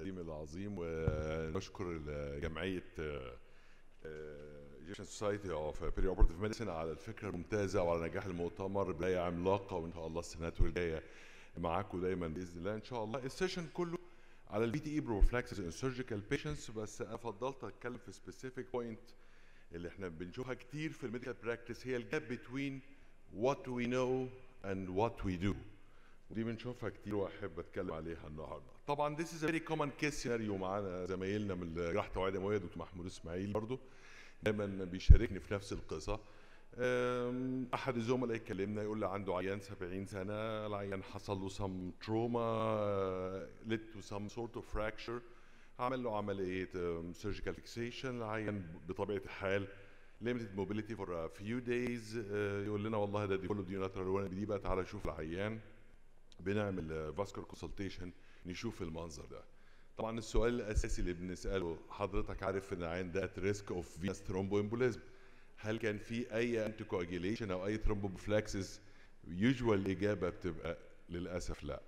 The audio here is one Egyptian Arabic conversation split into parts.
الكريم العظيم ونشكر جمعيه ايجيبشن سوسايتي اوف بيري اوبرتيف ميديسن على الفكره الممتازه وعلى نجاح المؤتمر بدايه عملاقه وان شاء الله السنوات الجايه معاكم دايما باذن الله ان شاء الله السيشن كله على البي تي اي بروفلاكسس ان سيرجيكال بيشنتس بس انا فضلت اتكلم في سبيسيفيك بوينت اللي احنا بنشوفها كتير في الميديكال براكتس هي الجاب بتوين وات وي نو اند وات وي دو ودي بنشوفها كتير واحب اتكلم عليها النهارده طبعا this is a very common case scenario معانا زمايلنا من جراحه توعيه دمويه دكتور محمود اسماعيل برضو دايما بيشاركني في نفس القصه احد الزملاء يكلمنا يقول لي عنده عيان 70 سنه العيان حصل له some trauma led to some sort of fracture عمل له عمليه surgical fixation العيان بطبيعه الحال limited mobility for a few days يقول لنا والله ده دي كله دي ناترال دي بقى تعالى شوف العيان بنعمل فاسكر كونسلتيشن نشوف المنظر ده طبعا السؤال الاساسي اللي بنساله حضرتك عارف ان العيان ده ريسك اوف فينس ثرومبو امبوليزم هل كان في اي انتي كواجيليشن او اي ثرومبوفلاكسس يوجوال الاجابه بتبقى للاسف لا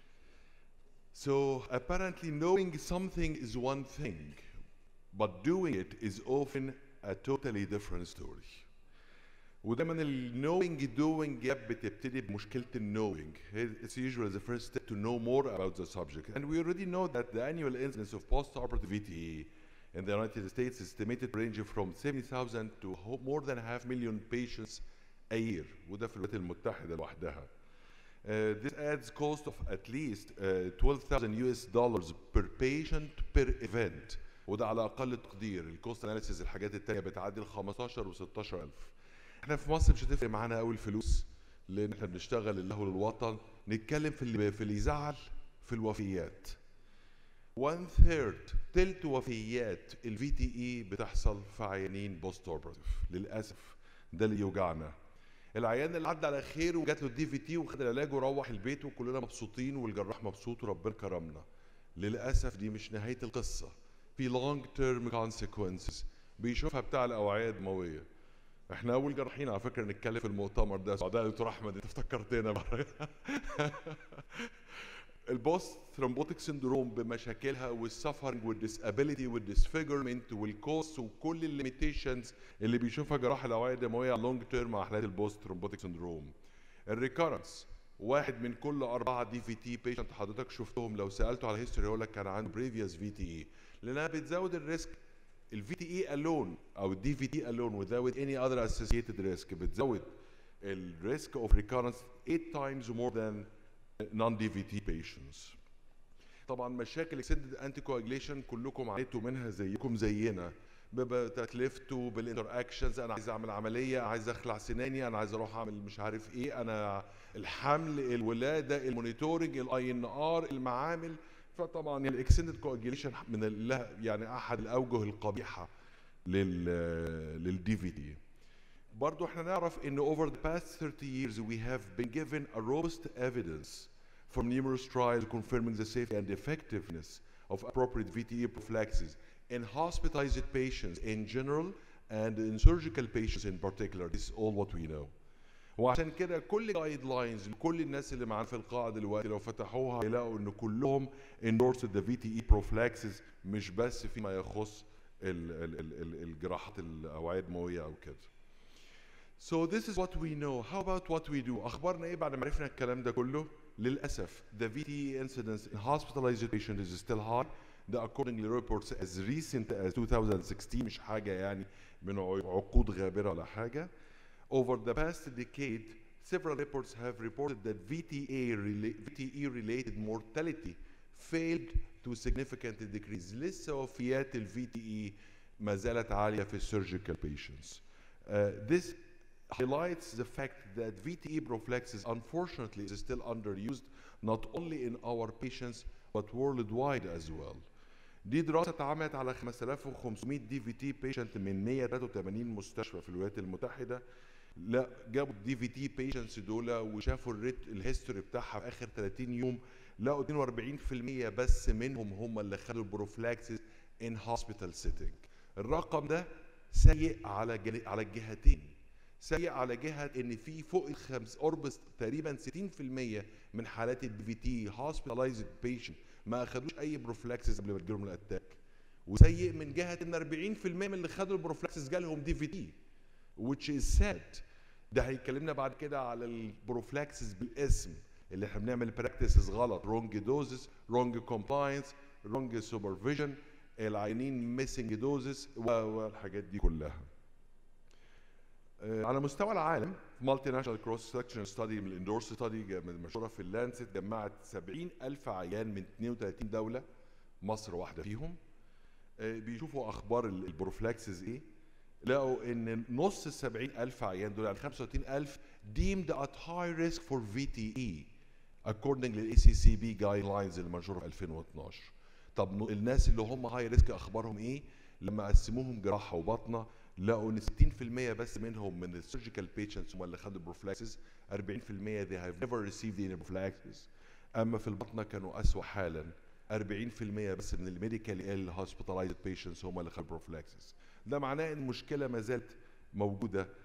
So apparently knowing something is one thing but doing it is often a totally different story. ودايما النوينج دوينج جاب بتبتدي بمشكله النوينج it's usually the first step to know more about the subject and we already know that the annual incidence of post-operative VTE in the United States is estimated to range from 70,000 to more than half million patients a year وده في الولايات المتحده لوحدها Uh, this adds cost of at least uh, 12,000 US dollars per patient per event وده على اقل تقدير الكوست اناليسيز الحاجات التانية بتعدي ال 15 و 16000 احنا في مصر مش هتفرق معانا قوي الفلوس لان احنا بنشتغل لله للوطن نتكلم في اللي في اللي يزعل في الوفيات 1 ثيرد تلت وفيات الفي تي اي بتحصل في عيانين بوست اوبراتيف للاسف ده اللي يوجعنا العيان اللي عدى على خير وجات له الدي في تي وخد العلاج وروح البيت وكلنا مبسوطين والجراح مبسوط وربنا كرمنا للاسف دي مش نهايه القصه في لونج تيرم كونسيكونسز بيشوفها بتاع الاوعيه الدمويه احنا اول جراحين على فكره نتكلم في المؤتمر ده سعداء دكتور احمد انت افتكرتنا بقى البوست ثرومبوتيك سندروم بمشاكلها والسفرنج والديسابيليتي والديسفيجرمنت والكوست وكل الليميتيشنز اللي بيشوفها جراح الاوعيه الدمويه على لونج تيرم مع حالات البوست ثرومبوتيك سندروم الريكارنس واحد من كل أربعة دي في تي بيشنت حضرتك شفتهم لو سألته على هيستوري يقول لك كان عنده بريفيوس في تي اي لأنها بتزود الريسك الفي تي اي الون او الدي في تي الون without any other associated risk بتزود الريسك اوف ريكارنس 8 times more than non-DVT patients. طبعا مشاكل اكسندد انتي كواجليشن كلكم عانيتوا منها زيكم زينا بتكلفته بالانتر اكشنز انا عايز اعمل عمليه عايز اخلع سناني انا عايز اروح اعمل مش عارف ايه انا الحمل الولاده المونيتورنج الاي ان ار المعامل فطبعا الاكسندد كواجيليشن من يعني احد الاوجه القبيحه لل للدي في دي برضو احنا نعرف ان over the past 30 years we have been given a robust evidence from numerous trials confirming the safety and effectiveness of appropriate VTE prophylaxis in hospitalized patients in general and in surgical patients in particular. This is all what we know. وعشان كده كل جايد لاينز لكل الناس اللي معانا في القاعه دلوقتي لو فتحوها هيلاقوا ان كلهم endorsed the VTE prophylaxis مش بس فيما يخص الجراحات الاوعيه الدمويه او كده. So this is what we know. How about what we do? أخبارنا إيه بعد ما عرفنا الكلام ده كله؟ للأسف the VTE incidence in hospitalized patients is still high. The accordingly reports as recent as 2016 مش حاجة يعني من عقود غابرة ولا حاجة. Over the past decade, several reports have reported that VTA VTE related mortality failed to significantly decrease. لسه وفيات ال VTE ما زالت عالية في surgical patients. Uh, this highlights the fact that VTE prophylaxis unfortunately is still underused not only in our patients but worldwide as well. دي دراسة اتعملت على 5500 دي في تي بيشنت من 183 مستشفى في الولايات المتحدة لا جابوا الدي في تي بيشنتس دول وشافوا الريت الهيستوري بتاعها في اخر 30 يوم لقوا 42% بس منهم هم اللي خدوا البروفلاكسس ان هوسبيتال سيتنج الرقم ده سيء على على الجهتين سيء على جهه ان في فوق الخمس قرب تقريبا 60% من حالات البي في تي هوسبيتالايزد بيشنت ما اخدوش اي بروفلاكسس قبل ما تجيلهم الاتاك وسيء من جهه ان 40% من اللي خدوا البروفلاكسس جالهم دي في دي which is sad ده هيكلمنا بعد كده على البروفلاكسس بالاسم اللي احنا بنعمل براكتسز غلط رونج دوزز رونج كومبلاينس رونج سوبرفيجن العينين ميسنج دوزز والحاجات دي كلها آه، على مستوى العالم مالتي ناشونال كروس سكشن ستادي من الاندورس ستادي مشهوره في اللانست جمعت 70 الف عيان من 32 دوله مصر واحده فيهم آه، بيشوفوا اخبار ال- البروفلاكسز ايه لقوا ان نص ال 70 الف عيان دول يعني 35 الف deemed at high risk for VTE according للاي سي سي بي جايد لاينز اللي منشوره في 2012 طب ن- الناس اللي هم هاي ريسك اخبارهم ايه لما قسموهم جراحه وبطنه لقوا ان 60% بس منهم من السيرجيكال بيشنتس هم اللي خدوا بروفلاكسس 40% they have never received any prophylaxis اما في البطنه كانوا اسوء حالا 40% بس من الميديكال ال هوسبيتالايزد بيشنتس هم اللي خدوا بروفلاكسس ده معناه ان المشكله ما زالت موجوده آه،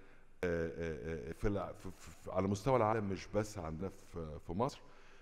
آه، آه، في, الع- في, في على مستوى العالم مش بس عندنا في في مصر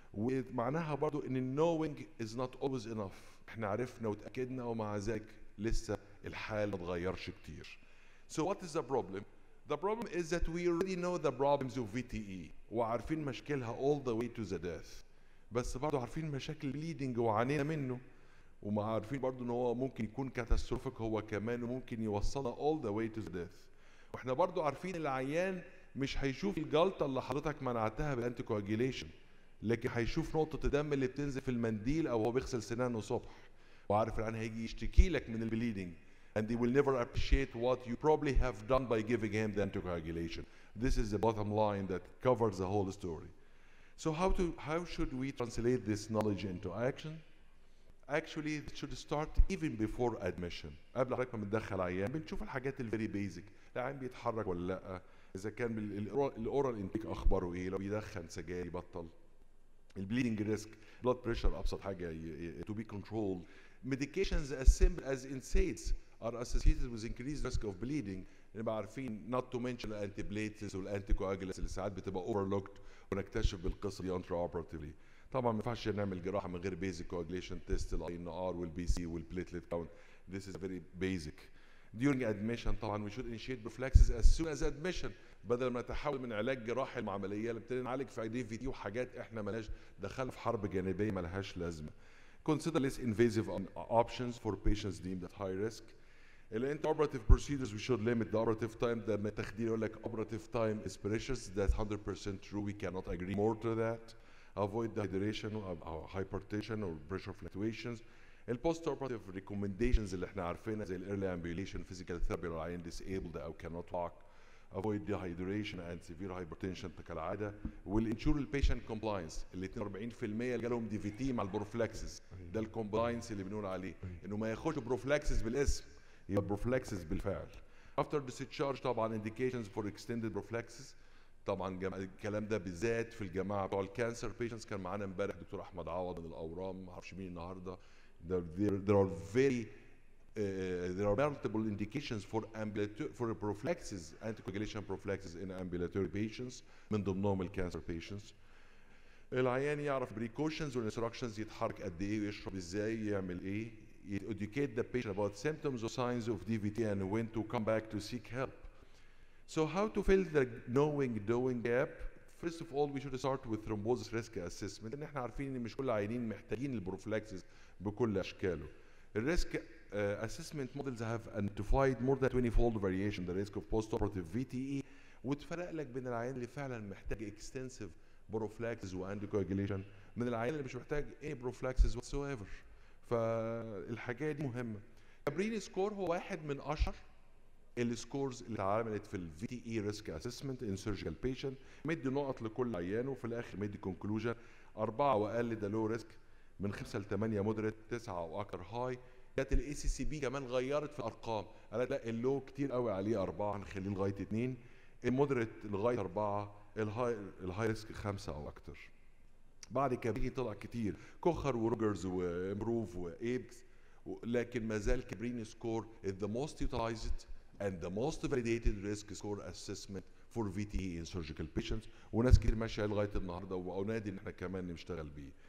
ومعناها برضو ان knowing is not always enough احنا عرفنا وتاكدنا ومع ذلك لسه الحال ما اتغيرش كتير So what is the problem? The problem is that we already know the problems of VTE وعارفين مشاكلها all the way to the death بس برضو عارفين مشاكل bleeding وعانينا منه وما عارفين برضو ان هو ممكن يكون كاتاستروفيك هو كمان وممكن يوصلنا all the way to the death واحنا برضو عارفين العيان مش هيشوف الجلطه اللي حضرتك منعتها بالانتي كواجيليشن لكن هيشوف نقطه الدم اللي بتنزل في المنديل او هو بيغسل سنانه الصبح وعارف العيان هيجي يشتكي لك من البليدنج and they will never appreciate what you probably have done by giving him the anticoagulation. This is the bottom line that covers the whole story. So how to how should we translate this knowledge into action? Actually, it should start even before admission. قبل حضرتك ما بندخل عيان بنشوف الحاجات الفيري بيزك، العيان بيتحرك ولا لا؟ إذا كان الاورال انتيك اخباره ايه؟ لو بيدخن سجاير يبطل. البليدنج ريسك، بلاد بريشر ابسط حاجه to be controlled. Medications as simple as NSAIDs are associated with increased risk of bleeding. نبقى عارفين not to mention الانتي بليتس والانتي كواجلس اللي ساعات بتبقى overlooked ونكتشف بالقصه دي انترا اوبراتيفلي. طبعا ما ينفعش نعمل جراحه من غير بيزك كواجليشن تيست الاي ان ار والبي سي والبليتلت كاونت. This is very basic. During admission طبعا we should initiate prophylaxis as soon as admission بدل ما نتحول من علاج جراحي لعمليه نبتدي نعالج في اي في دي وحاجات احنا مالهاش دخلنا في حرب جانبيه مالهاش لازمه. Consider less invasive options for patients deemed at high risk. الانت operative procedures we should limit the operative time ده لما تخدير يقول لك operative time is precious that's 100% true we cannot agree more to that avoid dehydration or, or hypertension or pressure fluctuations البوست اوبراتيف recommendations اللي احنا عارفينها زي الايرلي ambulation physical therapy لو العيان disabled او cannot walk avoid dehydration and severe hypertension كالعاده والانشور البيشنت كومبلاينس ال 42% اللي جالهم دي في تي مع البروفلاكسس ده الكومبلاينس اللي بنقول عليه انه ما ياخدش بروفلاكسس بالاسم يبقى بروفلاكسس بالفعل after discharge طبعا indications for extended prophylaxis طبعا جم... الكلام ده بالذات في الجماعه بتوع الكانسر بيشنتس كان معانا امبارح دكتور احمد عوض من الاورام ما اعرفش مين النهارده there, there, there are very uh, there are multiple indications for ambulatory for prophylaxis anticoagulation prophylaxis in ambulatory patients من ضمنهم الكانسر patients العيان يعرف precautions والinstructions يتحرك قد ايه ويشرب ازاي يعمل ايه educate the patient about symptoms or signs of DVT and when to come back to seek help. So how to fill the knowing doing gap? First of all we should start with thrombosis risk assessment ان احنا عارفين ان مش كل العيانين محتاجين البروفلاكسس بكل اشكاله. الريسك uh, assessment models have identified more than 20 fold variation the risk of post-operative VTE وتفرق لك بين العيان اللي فعلا محتاج extensive prophylaxis وانتيكواجيليشن من العيان اللي مش محتاج any prophylaxis whatsoever. فالحاجه دي مهمه كابرين سكور هو واحد من اشهر السكورز اللي اتعملت في الفي تي اي ريسك اسسمنت ان سيرجيكال بيشنت مدي نقط لكل عيان وفي الاخر مدي كونكلوجن أربعة وأقل ده لو ريسك من خمسة لثمانية مودريت تسعة وأكتر هاي جت الاي سي سي بي كمان غيرت في الأرقام قالت لا اللو كتير قوي عليه أربعة هنخليه لغاية اتنين المودريت لغاية أربعة الهاي الهاي ريسك خمسة أو أكتر بعد كابريني طلع كتير كوخر وروجرز وامبروف وايبس لكن ما زال كابريني سكور is the most utilized and the most validated risk score assessment for VTE in surgical patients وناس كتير ماشيه لغايه النهارده وانادي ان احنا كمان نشتغل بيه.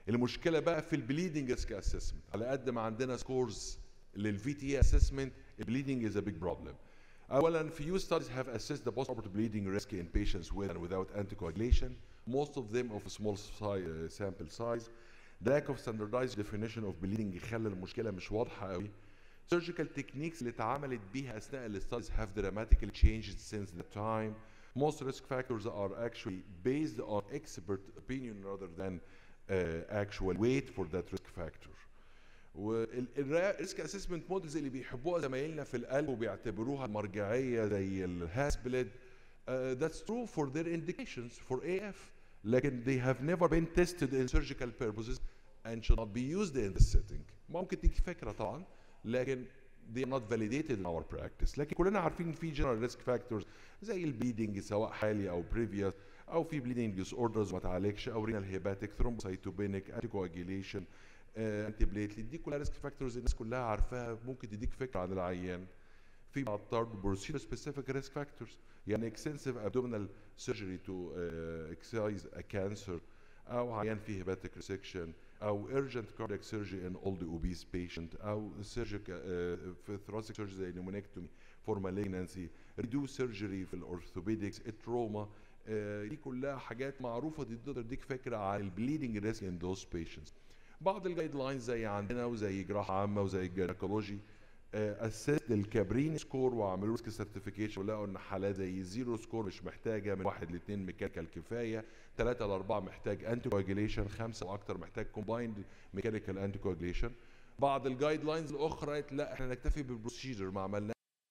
المشكله بقى في البليدنج ريسك اسسمنت على قد ما عندنا سكورز للفي تي اسسمنت البليدنج از ا بيج بروبلم اولا few studies have assessed the postoperative bleeding risk in patients with and without anticoagulation most of them of a small size, uh, sample size the lack of standardized definition of bleeding خلى المشكله مش واضحه قوي surgical techniques اللي اتعملت بيها اثناء الستاديز have dramatically changed since the time most risk factors are actually based on expert opinion rather than uh, actual weight for that risk factor والريسك اسسمنت مودلز اللي بيحبوها زمايلنا في القلب وبيعتبروها المرجعيه زي الهاسبلد that's true for their indications for AF لكن they have never been tested in surgical purposes and should not be used in this setting ممكن تيجي فكره طبعا لكن they are not validated in our practice لكن كلنا عارفين في general risk factors زي البليدنج سواء حالي او previous او في bleeding disorders ما تعالجش او renal hepatic thrombocytopenic anticoagulation انتي بليتلت دي كلها ريسك فاكتورز الناس كلها عارفاها ممكن تديك فكره عن العيان في بعض بروسيدر سبيسيفيك ريسك فاكتورز يعني اكستنسيف ابدومينال سيرجري تو اكسايز ا كانسر او عيان فيه هيباتيك ريسكشن او urgent cardiac surgery in older obese patient او surgical في thoracic surgery زي pneumonectomy for malignancy reduce surgery في الاورثوبيدكس التروما دي كلها حاجات معروفه دي تقدر تديك فكره عن البليدنج ريسك in those patients بعض الجايد لاينز زي عندنا وزي جراحه عامه وزي الجينيكولوجي اسست الكابرين سكور وعملوا ريسك سيرتيفيكيشن ولقوا ان حالات زي زيرو سكور مش محتاجه من واحد لاثنين ميكانيكال كفايه ثلاثه لاربعه محتاج انتي كواجيليشن خمسه واكثر محتاج كومبايند ميكانيكال انتي كواجيليشن بعض الجايد لاينز الاخرى لا احنا نكتفي بالبروسيجر ما عملنا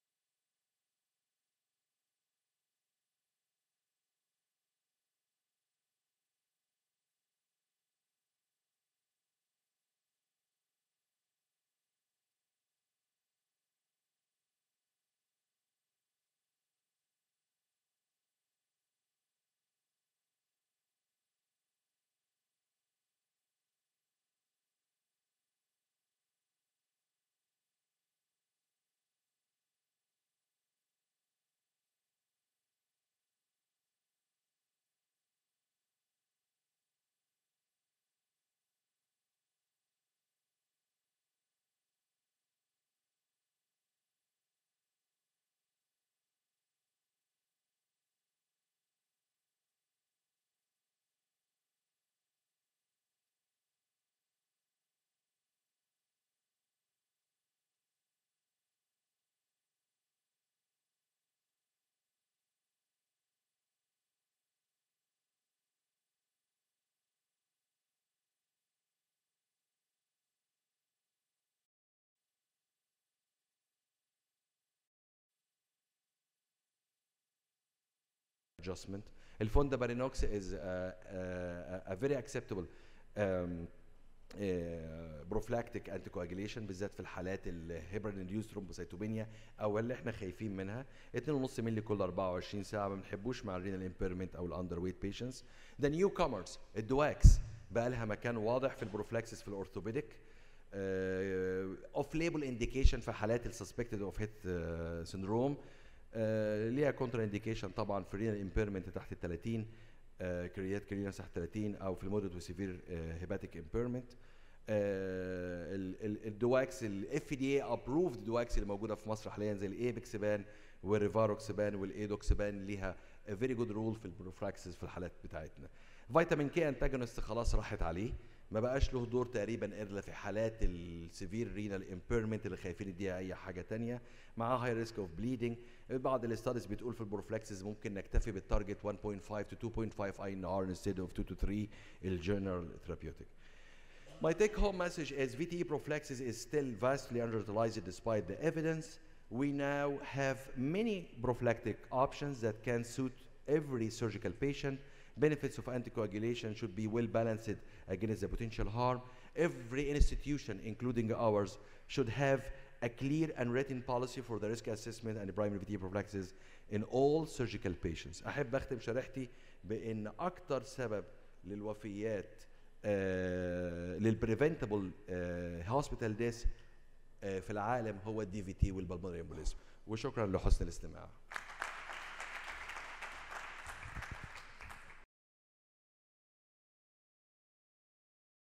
adjustment. Elfondabarinox is a, a, a very acceptable um, uh, prophylactic anticoagulation بالذات في الحالات الهيبرين انديوس ثرومبوسيتوبينيا او اللي احنا خايفين منها 2.5 مللي كل 24 ساعه ما بنحبوش مع الرينال امبيرمنت او الاندر ويت بيشنتس ذا نيو كومرز الدواكس بقى لها مكان واضح في البروفلاكسس في الاورثوبيديك اوف ليبل انديكيشن في حالات السسبكتد اوف هيت سندروم ليها كونتر انديكيشن طبعا في الرينال امبيرمنت تحت ال 30 كريات كرينا تحت 30 او في المودريت وسيفير هيباتيك امبيرمنت الدواكس الاف دي اي ابروفد دواكس اللي موجوده في مصر حاليا زي الايبكسبان والريفاروكسبان والايدوكسبان ليها فيري جود رول في البروفراكسس في الحالات بتاعتنا فيتامين كي انتاجونست خلاص راحت عليه ما بقاش له دور تقريبا الا في حالات السيفير رينال امبيرمنت اللي خايفين يديها اي حاجه تانية معاه هاي ريسك اوف بليدنج بعض الاستاديز بتقول في البروفلاكسس ممكن نكتفي بالتارجت 1.5 to 2.5 اي ان ار instead of 2 to 3 الجنرال ثيرابيوتيك My take home message is VTE prophylaxis is still vastly underutilized despite the evidence. We now have many prophylactic options that can suit every surgical patient. Benefits of anticoagulation should be well balanced against the potential harm. Every institution, including ours, should have a clear and written policy for the risk assessment and primary VTE prophylaxis in all surgical patients. أحب أختم شريحتي بأن أكثر سبب للوفيات آه للبريفنتبل هوسبيتال ديس في العالم هو الدي في تي والبلمونري امبوليزم وشكرا لحسن الاستماع